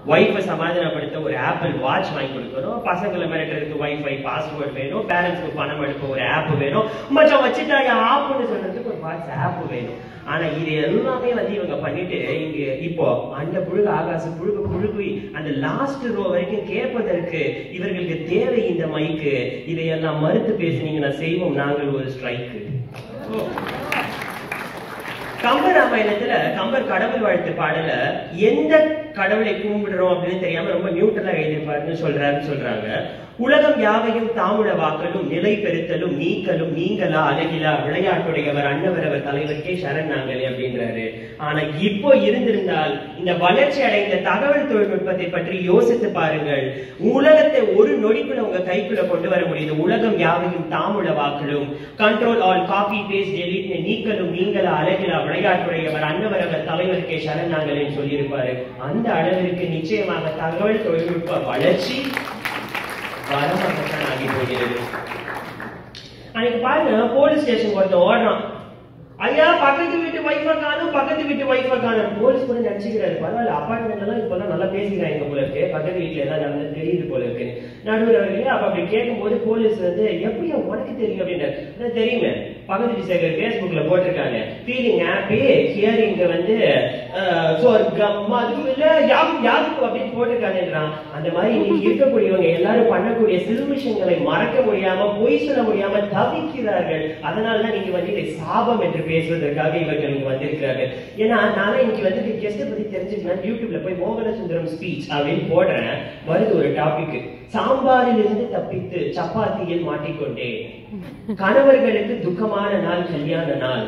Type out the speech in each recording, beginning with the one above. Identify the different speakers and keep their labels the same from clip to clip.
Speaker 1: Wifi சமாதானப்படுத்த ஒரு apple watch வாங்கி கொடுக்கணும் பசங்களை மிரட்டுறதுக்கு வைஃபை பாஸ்வேர்ட் வேணும் பேரண்ட்ஸ்க்கு பணம் அனுப்ப ஒரு ஆப் வேணும் மச்சான் வச்சுட்டாங்க ஆப்னு சொல்றதுக்கு ஒரு வாட்ஸ் ஆப் வேணும் ஆனா இது எல்லாமே வந்து இவங்க பண்ணிட்டு இங்க இப்போ அந்த புழுகு ஆகாச புழுகு புழுகு அந்த லாஸ்ட் ரோ வரைக்கும் கேட்பதற்கு இவர்களுக்கு தேவை இந்த மைக்கு இதையெல்லாம் மறுத்து பேசுனீங்கன்னா செய்வோம் நாங்கள் ஒரு ஸ்ட்ரைக்கு கம்பர் ராமாயணத்துல கம்பர் கடவுள் வாழ்த்து பாடல எந்த கடவுளை கும்பிடுறோம் அப்படின்னு தெரியாம ரொம்ப நியூட்ரலா எழுதியிருப்பாருன்னு சொல்றாருன்னு சொல்றாங்க உலகம் யாவையும் தாமுட வாக்கலும் நிலை பெருத்தலும் நீக்கலும் நீங்களா அழகிலா விளையாட்டுடையவர் அன்னவரவர் தலைவருக்கே சரண் நாங்களே அப்படின்றாரு ஆனா இப்போ இருந்திருந்தால் இந்த வளர்ச்சி அடைந்த தகவல் தொழில்நுட்பத்தை பற்றி யோசித்து பாருங்கள் உலகத்தை ஒரு நொடிக்குள்ள உங்க கைக்குள்ள கொண்டு வர முடியுது உலகம் யாவையும் தாமுட வாக்கலும் control all copy paste delete நீக்கலும் நீங்களா அழகிலா விளையாட்டுடையவர் அன்னவரவர் தலைவருக்கே சரண் நாங்களேன்னு சொல்லியிருப்பாரு அந்த அளவிற்கு நிச்சயமாக தகவல் தொழில்நுட்ப வளர்ச்சி வரமாகத்தான் ஆகி போகிறது அன்னைக்கு பாருங்க போலீஸ் ஸ்டேஷன் ஒருத்தன் ஓடுறான் ஐயா பக்கத்து வீட்டு வைஃபை காணும் பக்கத்து வீட்டு வைஃபை காணும் போலீஸ் கூட நினைச்சுக்கிறாரு பரவாயில்ல அப்பார்ட்மெண்ட் எல்லாம் இப்பெல்லாம் நல்லா பேசிக்கிறாங்க போல இருக்கு பக்கத்து வீட்டுல எல்லாம் நடந்து தெரியுது போல இருக்கு நடுவர் அவர்களே அப்ப அப்படி கேட்கும்போது போலீஸ் வந்து எப்படியா உனக்கு தெரியும் அப்படின்னு தெரியுமே பக்கத்து வீட்டு சேகர் பேஸ்புக்ல போட்டிருக்காங்க ஃபீலிங் ஹாப்பி ஹியரிங் வந்து அஹ், சொர்க்கம் மதுவில் யாரும் யாருக்கு அப்படின்னு போட்டிருக்காங்கன்றான் அந்த மாதிரி இன்னைக்கு இருக்கக்கூடியவங்க எல்லாரும் பண்ணக்கூடிய சிறுமிஷங்களை மறக்க முடியாம பொய் சொல்ல முடியாம தவிக்கிறார்கள் அதனாலதான் நீங்க வந்து இதை சாபம் என்று பேசுவதற்காக இவர்கள் இங்க வந்திருக்கிறார்கள் ஏன்னா நான் இன்னைக்கு வந்து கெஸ்ட பத்தி தெரிஞ்சுக்கணும் யூடியூப்ல போய் மோகன சுந்தரம் ஸ்பீச் அப்படின்னு போடுறேன் வருது ஒரு டாபிக் சாம்பாரில் இருந்து தப்பித்து சப்பாத்தியில் மாட்டிக்கொண்டேன் கணவர்களுக்கு துக்கமான நாள் கல்யாண நாள்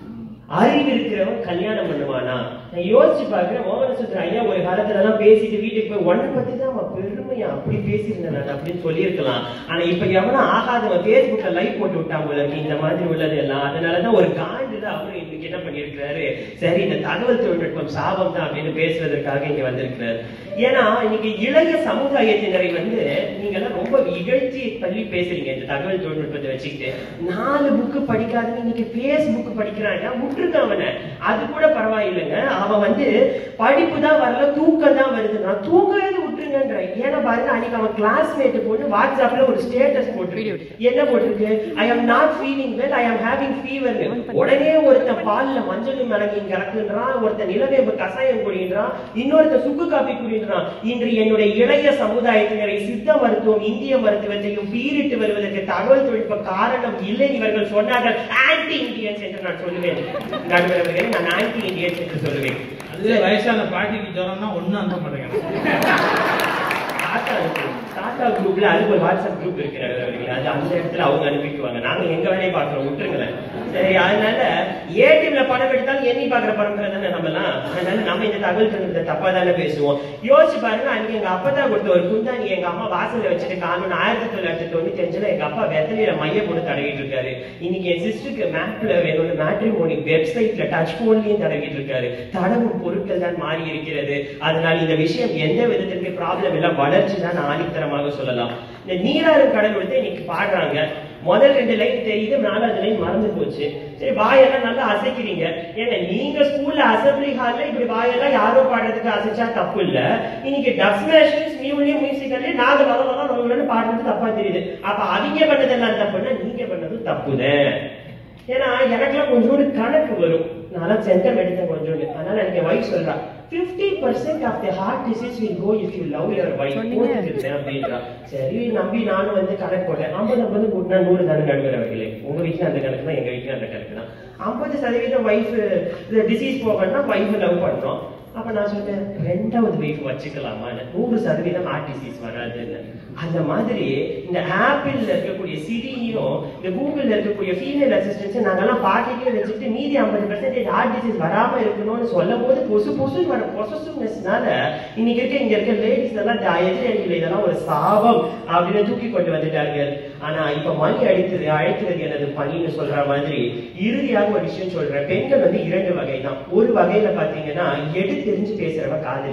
Speaker 1: அறிவு இருக்கிறவன் கல்யாணம் பண்ணுவானா நான் யோசிச்சு பார்க்கிறேன் மோகன சுந்தரம் ஐயா ஒரு காலத்துல எல்லாம் பேசிட்டு வீட்டுக்கு போய் உன்னை பத்தி தான் அவன் பெருமையா அப்படி பேசியிருந்தேன் நான் அப்படின்னு சொல்லியிருக்கலாம் ஆனா இப்ப எவனும் ஆகாதவன் பேஸ்புக்ல லைவ் போட்டு விட்டான் போல இருக்கு இந்த மாதிரி உள்ளது எல்லாம் அதனாலதான் ஒரு காண்டுல அவரும் இன்னைக்கு என்ன பண்ணியிருக்கிறாரு சரி இந்த தகவல் தொழில்நுட்பம் சாபம் தான் அப்படின்னு பேசுவதற்காக இங்க வந்திருக்கிறாரு ஏன்னா இன்னைக்கு இளைய சமுதாயத்தினரை வந்து நீங்க எல்லாம் ரொம்ப இகழ்ச்சி தள்ளி பேசுறீங்க இந்த தகவல் தொழில்நுட்பத்தை வச்சுக்கிட்டு நாலு புக்கு படிக்காதவங்க இன்னைக்கு பேஸ்புக் படிக்கிறாங்க விட்டுருக்க அவனை அது கூட பரவாயில்லைங்க அவன் வந்து படிப்பு தான் வரல தூக்கம் தான் வருது நான் தூங்கவே விட்டுருங்கன்ற ஏன்னா பாருங்க அன்னைக்கு அவன் கிளாஸ்மேட் போட்டு வாட்ஸ்அப்ல ஒரு ஸ்டேட்டஸ் போட்டு என்ன போட்டிருக்கு I am not feeling well I am having fever உடனே ஒருத்தன் பால்ல மஞ்சளும் மிளகையும் கலக்குன்றான் ஒருத்தன் நிலவேம்பு கசாயம் குடின்றான் இன்னொருத்தன் சுக்கு காப்பி குடின்றான் இன்று என்னுடைய இளைய சமுதாயத்தினரை சித்த மருத்துவம் இந்திய மருத்துவத்தையும் பீரிட்டு வருவதற்கு தகவல் தொழில்நுட்ப காரணம் இல்லை இவர்கள் சொன்னார்கள் ஆன்டி இந்தியன்ஸ் என்று நான் சொல்லுவேன் நடுவர் அவர்களே, நான் ஆன்டி இந்தியன்ஸ் என்று சொல்லுவேன்
Speaker 2: அதுல வயசான பாட்டிக்கு ஜுரம்னா ஒண்ணும் அனுப்ப மாட்டேங்கிறாங்க
Speaker 1: தாத்தா இருக்கு. தாத்தா குரூப்ல அதுக்கு ஒரு வாட்ஸ்அப் குரூப் இருக்கிறாரு அவர்கள் அது அந்த இடத்துல அவங்க அனுப்பிக்குவாங்க நாங்க எங்க வேலையை பாக்குறோம் விட்டுருங்களேன் சரி அதனால ஏடிஎம்ல பணம் எடுத்தாலும் எண்ணி பாக்குற பரம்பரை தானே நம்மலாம் அதனால நம்ம இந்த தகவல் தொழில்நுட்பத்தை தப்பா தானே பேசுவோம் யோசிச்சு பாருங்க அன்னைக்கு எங்க அப்பா தான் கொடுத்த ஒரு குந்தாணி எங்க அம்மா வாசல்ல வச்சுட்டு காணும் ஆயிரத்தி தொள்ளாயிரத்தி தொண்ணூத்தி அஞ்சுல எங்க அப்பா வெத்தலையில மைய போட்டு தடவிட்டு இருக்காரு இன்னைக்கு என் சிஸ்டருக்கு மேப்ல வேணும்னு மேட்ரிமோனி வெப்சைட்ல டச் போன்லயும் தடவிட்டு இருக்காரு தடவும் பொருட்கள் தான் மாறி இருக்கிறது அதனால் இந்த விஷயம் எந்த விதத்திற்கு ப்ராப்ளம் இல்ல வளர்ச்சி தான் ஆணித்தரமாக சொல்லலாம் இந்த நீராறும் கடல் கொடுத்து இன்னைக்கு பாடுறாங்க முதல் ரெண்டு லைன் தெரியுது நாலாவது லைன் மறந்து போச்சு சரி வாயெல்லாம் நல்லா அசைக்கிறீங்க ஏங்க நீங்க ஸ்கூல்ல அசம்பிளி ஹால்ல இப்படி வாயெல்லாம் யாரோ பாடுறதுக்கு அசைச்சா தப்பு இல்ல இன்னைக்கு டப்ஸ்மேஷன்ஸ் மியூலியம் மியூசிக்கல்ல நாங்க வர வர நம்மளு பாடுறது தப்பா தெரியுது அப்ப அவங்க பண்ணதெல்லாம் தப்புன்னா நீங்க பண்ணதும் தப்புதான் ஏன்னா எனக்கெல்லாம் கொஞ்சோண்டு கணக்கு வரும் நான் சென்டம் எடுத்தேன் கொஞ்சோண்டு அதனால எனக்கு வைஃப் சொல்றா 50% percent of the heart disease will go if you love your wife போட்டுக்கிறேன் அப்படின்றா சரி நம்பி நானும் வந்து கணக்கு போட்டேன் ஐம்பது ஐம்பது கூட்டினா நூறு தானே நடுவர் அவர்களே உங்க வீட்டுல அந்த கணக்கு தான் எங்க வீட்டுல அந்த கணக்கு தான் ஐம்பது சதவீதம் வைஃப் டிசீஸ் போகணும்னா வைஃப் லவ் பண்றோம் அப்ப நான் சொன்னேன் ரெண்டாவது வைஃப் வச்சுக்கலாமா நூறு சதவீதம் ஹார்ட் டிசீஸ் வராதுன்னு அந்த மாதிரி இந்த ஆப்பிள்ல இருக்கக்கூடிய சிரியும் இந்த கூகுள்ல இருக்கக்கூடிய ஃபீமேல் அசிஸ்டன்ஸ் நாங்கெல்லாம் பாக்கெட்லயே வச்சுட்டு மீதி ஐம்பது பெர்சன்டேஜ் ஹார்ட் டிசீஸ் வராம இருக்கணும்னு சொல்லும் போது பொசு பொசு வர பொசசிவ்னஸ்னால இன்னைக்கு இருக்க இங்க இருக்க லேடிஸ் எல்லாம் எதிரடியில் இதெல்லாம் ஒரு சாபம் அப்படின்னு தூக்கி கொண்டு வந்துட்டார்கள் ஆனா இப்ப மணி அடித்தது அழைக்கிறது எனது பணின்னு சொல்ற மாதிரி இறுதியாக ஒரு விஷயம் சொல்றேன் பெண்கள் வந்து இரண்டு வகை தான் ஒரு வகையில பாத்தீங்கன்னா எடு தெரிஞ்சு பேசுறவ காதலி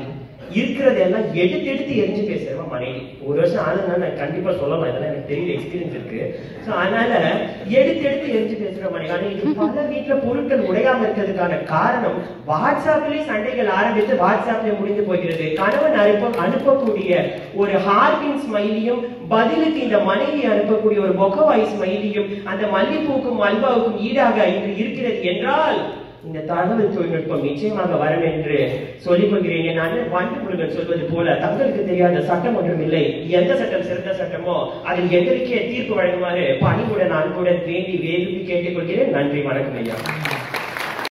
Speaker 1: இருக்கிறதெல்லாம் எடுத்து எடுத்து எரிஞ்சு பேசுறவன் மனைவி ஒரு வருஷம் ஆளுன்னா நான் கண்டிப்பா சொல்லலாம் இதெல்லாம் எனக்கு தெரியல எக்ஸ்பீரியன்ஸ் இருக்கு சோ அதனால எடுத்து எடுத்து எரிஞ்சு பேசுற மனைவி ஆனா இது பல வீட்டுல பொருட்கள் உடையாம இருக்கிறதுக்கான காரணம் வாட்ஸ்அப்லயே சண்டைகள் ஆரம்பித்து வாட்ஸ்அப்ல முடிந்து போகிறது கணவன் அனுப்ப அனுப்பக்கூடிய ஒரு ஹார்டின் ஸ்மைலியும் பதிலுக்கு இந்த மனைவி அனுப்பக்கூடிய ஒரு பொக்கவாய் ஸ்மைலியும் அந்த மல்லிப்பூக்கும் அல்வாவுக்கும் ஈடாக இன்று இருக்கிறது என்றால் இந்த தகவல் தொழில்நுட்பம் நிச்சயமாக வரும் என்று சொல்லிக் கொள்கிறேன் நான் வண்டு முருகன் சொல்வது போல தங்களுக்கு தெரியாத சட்டம் ஒன்றும் இல்லை எந்த சட்டம் சிறந்த சட்டமோ அதில் எங்களுக்கே தீர்ப்பு வழங்குமாறு பணிவுடன் அன்புடன் வேண்டி வேண்டி கேட்டுக்கொள்கிறேன் நன்றி வணக்கம் ஐயா